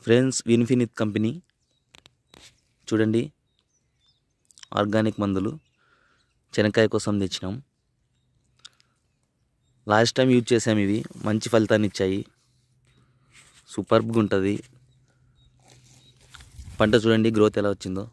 friends విన్ఫినిత్ company చూడండి organic మందులు చెనక్కాయ కోసం తెచ్చినాం లాస్ట్ టైం యూజ్ చేసాం ఇవి మంచి ఫలితాన్ని ఇచ్చాయి సూపర్బ్గా ఉంటుంది పంట చూడండి గ్రోత్ ఎలా వచ్చిందో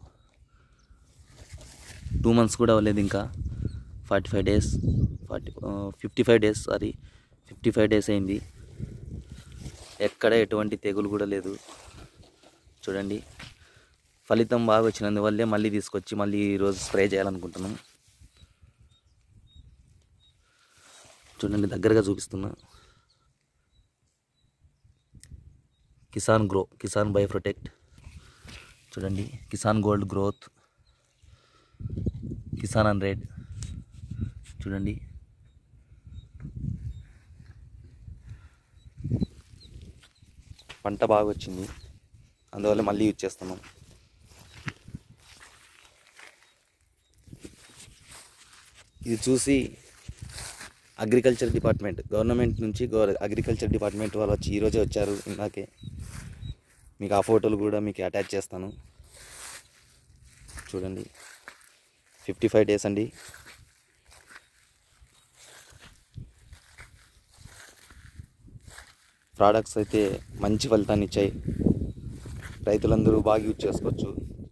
టూ మంత్స్ కూడా అవ్వలేదు ఇంకా forty five days forty fifty five days sorry fifty five days అయింది ఎక్కడ ఎటువంటి తెగులు కూడా లేదు చూడండి ఫలితం బాగా వచ్చినందువల్లే మళ్ళీ తీసుకొచ్చి మళ్ళీ ఈరోజు స్ప్రే చేయాలనుకుంటున్నాం చూడండి దగ్గరగా చూపిస్తున్నా Kisan grow Kisan by protect చూడండి Kisan gold growth Kisan hundred చూడండి పంట బాగా వచ్చింది అందువల్ల మళ్ళీ యూజ్ చేస్తున్నాం ఇది చూసి అగ్రికల్చర్ డిపార్ట్మెంట్ గవర్నమెంట్ నుంచి గవర్ అగ్రికల్చర్ డిపార్ట్మెంట్ వాళ్ళు వచ్చి ఈరోజే వచ్చారు ఇందాకే మీకు ఆ ఫోటోలు కూడా మీకు అటాచ్ చేస్తాను చూడండి ఫిఫ్టీ ఫైవ్ డేస్ అండి ప్రోడక్ట్స్ అయితే మంచి ఫలితాన్ని ఇచ్చాయి రైతులందరూ బాగా యూజ్ చేసుకోవచ్చు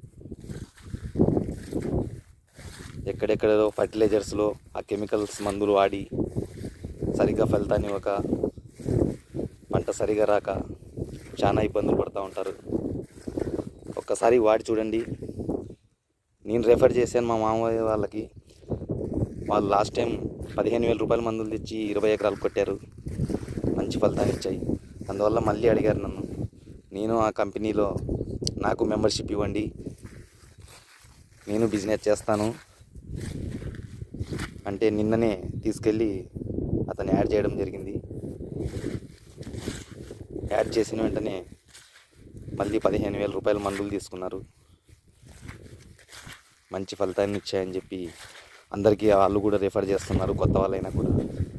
ఎక్కడెక్కడో ఫర్టిలైజర్స్లో ఆ కెమికల్స్ మందులు వాడి సరిగ్గా ఫలితాన్ని ఇవ్వక పంట సరిగా రాక చాలా ఇబ్బందులు పడుతూ ఉంటారు ఒక్కసారి వాడి చూడండి నేను రెఫర్ చేశాను మా మామయ్య వాళ్ళకి వాళ్ళు లాస్ట్ టైం పదిహేను వేల రూపాయల మందులు తెచ్చి ఇరవై ఎకరాలు కొట్టారు మంచి ఫలితాన్ని ఇచ్చాయి అందువల్ల మళ్ళీ అడిగారు నన్ను నేను ఆ కంపెనీలో నాకు మెంబర్షిప్ ఇవ్వండి నేను బిజినెస్ చేస్తాను అంటే నిన్ననే తీసుకెళ్ళి అతను యాడ్ చేయడం జరిగింది యాడ్ చేసిన వెంటనే మళ్ళీ పదిహేను వేల రూపాయల మందులు తీసుకున్నారు మంచి ఫలితాన్ని ఇచ్చాయని చెప్పి అందరికీ వాళ్ళు కూడా రిఫర్ చేస్తున్నారు కొత్త వాళ్ళైనా కూడా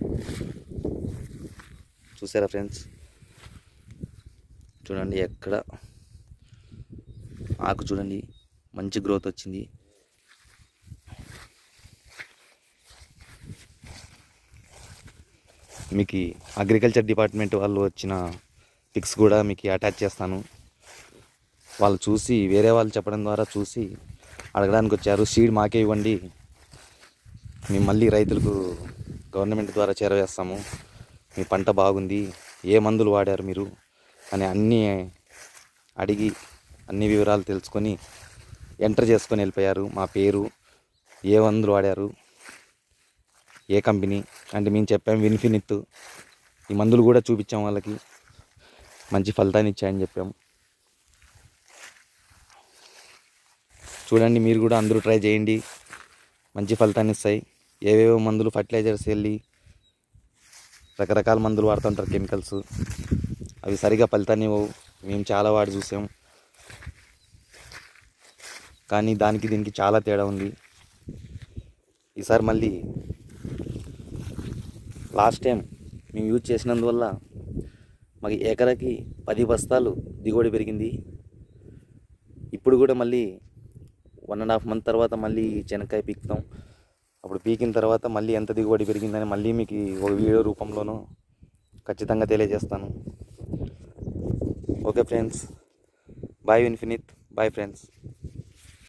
చూసారా ఫ్రెండ్స్ చూడండి ఎక్కడ ఆకు చూడండి మంచి గ్రోత్ వచ్చింది మీకు ఈ అగ్రికల్చర్ డిపార్ట్మెంట్ వాళ్ళు వచ్చిన పిక్స్ కూడా మీకు అటాచ్ చేస్తాను వాళ్ళు చూసి వేరే వాళ్ళు చెప్పడం ద్వారా చూసి అడగడానికి వచ్చారు సీడ్ మాకే ఇవ్వండి మేము మళ్ళీ రైతులకు గవర్నమెంట్ ద్వారా చేరవేస్తాము మీ పంట బాగుంది ఏ మందులు వాడారు మీరు అని అన్నీ అడిగి అన్ని వివరాలు తెలుసుకొని ఎంటర్ చేసుకొని వెళ్ళిపోయారు మా పేరు ఏ మందులు వాడారు ఏ కంపెనీ అంటే మేము చెప్పాం విన్ఫినిత్ ఈ మందులు కూడా చూపించాం వాళ్ళకి మంచి ఫలితాన్ని ఇచ్చాయని చెప్పాం చూడండి మీరు కూడా అందరూ ట్రై చేయండి మంచి ఫలితాన్ని ఇస్తాయి ఏవేవో మందులు ఫర్టిలైజర్స్ వెళ్ళి రకరకాల మందులు వాడుతుంటారు కెమికల్స్ అవి సరిగా ఫలితాన్ని ఇవ్వవు మేము చాలా వాడి చూసాం కానీ దానికి దీనికి చాలా తేడా ఉంది ఈసారి మళ్ళీ లాస్ట్ టైం మేము యూజ్ చేసినందువల్ల మాకు ఎకరకి పది బస్తాలు దిగుబడి పెరిగింది ఇప్పుడు కూడా మళ్ళీ వన్ అండ్ హాఫ్ మంత్ తర్వాత మళ్ళీ చెనక్కాయ పీకుతాం అప్పుడు పీకిన తర్వాత మళ్ళీ ఎంత దిగుబడి పెరిగిందని మళ్ళీ మీకు ఒక వీడియో రూపంలోనూ ఖచ్చితంగా తెలియజేస్తాను ఓకే ఫ్రెండ్స్ బాయ్ ఇన్ఫినిత్ బాయ్ ఫ్రెండ్స్